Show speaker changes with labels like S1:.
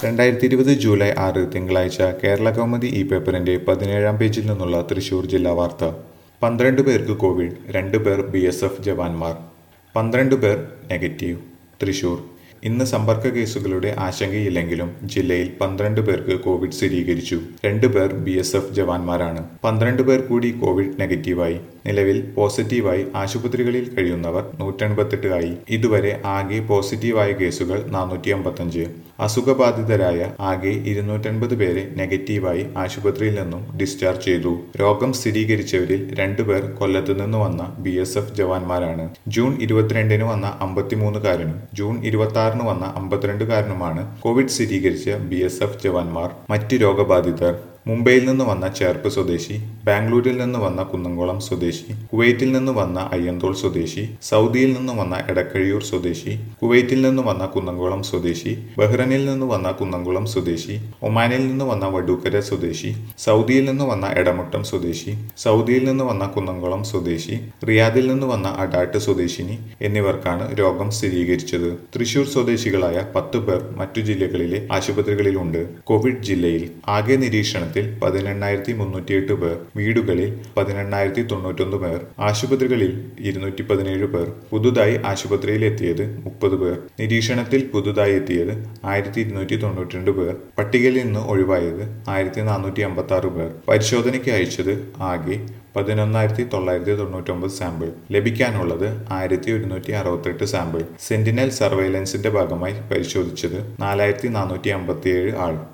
S1: രണ്ടായിരത്തി ഇരുപത് ജൂലൈ ആറ് തിങ്കളാഴ്ച കേരള കൗമുദി ഈ പേപ്പറിന്റെ പതിനേഴാം പേജിൽ നിന്നുള്ള തൃശൂർ ജില്ലാ വാർത്ത പന്ത്രണ്ട് പേർക്ക് കോവിഡ് രണ്ട് പേർ ബി എസ് എഫ് ജവാന്മാർ പന്ത്രണ്ട് പേർ നെഗറ്റീവ് തൃശൂർ ഇന്ന് സമ്പർക്ക കേസുകളുടെ ആശങ്കയില്ലെങ്കിലും ജില്ലയിൽ പന്ത്രണ്ട് പേർക്ക് കോവിഡ് സ്ഥിരീകരിച്ചു രണ്ട് പേർ ബി എസ് എഫ് ജവാന്മാരാണ് പന്ത്രണ്ട് പേർ കൂടി കോവിഡ് നെഗറ്റീവായി നിലവിൽ പോസിറ്റീവായി ആശുപത്രികളിൽ കഴിയുന്നവർ നൂറ്റെൺപത്തെട്ട് ആയി ഇതുവരെ ആകെ പോസിറ്റീവായ കേസുകൾ നാനൂറ്റി അമ്പത്തഞ്ച് അസുഖബാധിതരായ ആകെ ഇരുന്നൂറ്റൻപത് പേരെ നെഗറ്റീവായി ആശുപത്രിയിൽ നിന്നും ഡിസ്ചാർജ് ചെയ്തു രോഗം സ്ഥിരീകരിച്ചവരിൽ രണ്ടുപേർ കൊല്ലത്ത് നിന്ന് വന്ന ബി എസ് എഫ് ജവാന്മാരാണ് ജൂൺ ഇരുപത്തിരണ്ടിന് വന്ന അമ്പത്തിമൂന്നുകാരനും ജൂൺ ഇരുപത്തി ആറിന് വന്ന അമ്പത്തിരണ്ടുകാരനുമാണ് കോവിഡ് സ്ഥിരീകരിച്ച ബി എസ് എഫ് ജവാന്മാർ മറ്റ് രോഗബാധിതർ മുംബൈയിൽ നിന്ന് വന്ന ചേർപ്പ് സ്വദേശി ബാംഗ്ലൂരിൽ നിന്ന് വന്ന കുന്നംകുളം സ്വദേശി കുവൈറ്റിൽ നിന്ന് വന്ന അയ്യന്തോൾ സ്വദേശി സൗദിയിൽ നിന്ന് വന്ന എടക്കഴിയൂർ സ്വദേശി കുവൈറ്റിൽ നിന്ന് വന്ന കുന്നംകുളം സ്വദേശി ബഹ്റൈനിൽ നിന്ന് വന്ന കുന്നംകുളം സ്വദേശി ഒമാനിൽ നിന്ന് വന്ന വടൂക്കര സ്വദേശി സൗദിയിൽ നിന്ന് വന്ന എടമുട്ടം സ്വദേശി സൗദിയിൽ നിന്ന് വന്ന കുന്നംകുളം സ്വദേശി റിയാദിൽ നിന്ന് വന്ന അഡാട്ട് സ്വദേശിനി എന്നിവർക്കാണ് രോഗം സ്ഥിരീകരിച്ചത് തൃശൂർ സ്വദേശികളായ പത്ത് പേർ മറ്റു ജില്ലകളിലെ ആശുപത്രികളിലുണ്ട് കോവിഡ് ജില്ലയിൽ ആകെ നിരീക്ഷണത്തിൽ പതിനെണ്ണായിരത്തി മുന്നൂറ്റിയെട്ട് പേർ വീടുകളിൽ പതിനെണ്ണായിരത്തി തൊണ്ണൂറ്റൊന്ന് പേർ ആശുപത്രികളിൽ ഇരുന്നൂറ്റി പതിനേഴ് പേർ പുതുതായി ആശുപത്രിയിൽ എത്തിയത് മുപ്പത് പേർ നിരീക്ഷണത്തിൽ പുതുതായി എത്തിയത് ആയിരത്തി ഇരുന്നൂറ്റി തൊണ്ണൂറ്റിരണ്ട് പേർ പട്ടികയിൽ നിന്ന് ഒഴിവായത് ആയിരത്തി നാനൂറ്റി അമ്പത്തി ആറ് പേർ പരിശോധനയ്ക്ക് അയച്ചത് ആകെ പതിനൊന്നായിരത്തി തൊള്ളായിരത്തി തൊണ്ണൂറ്റൊമ്പത് സാമ്പിൾ ലഭിക്കാനുള്ളത് ആയിരത്തി ഒരുന്നൂറ്റി അറുപത്തെട്ട് സാമ്പിൾ സെന്റിനൽ സർവൈലൻസിന്റെ ഭാഗമായി പരിശോധിച്ചത് നാലായിരത്തി നാനൂറ്റി അമ്പത്തിയേഴ് ആൾ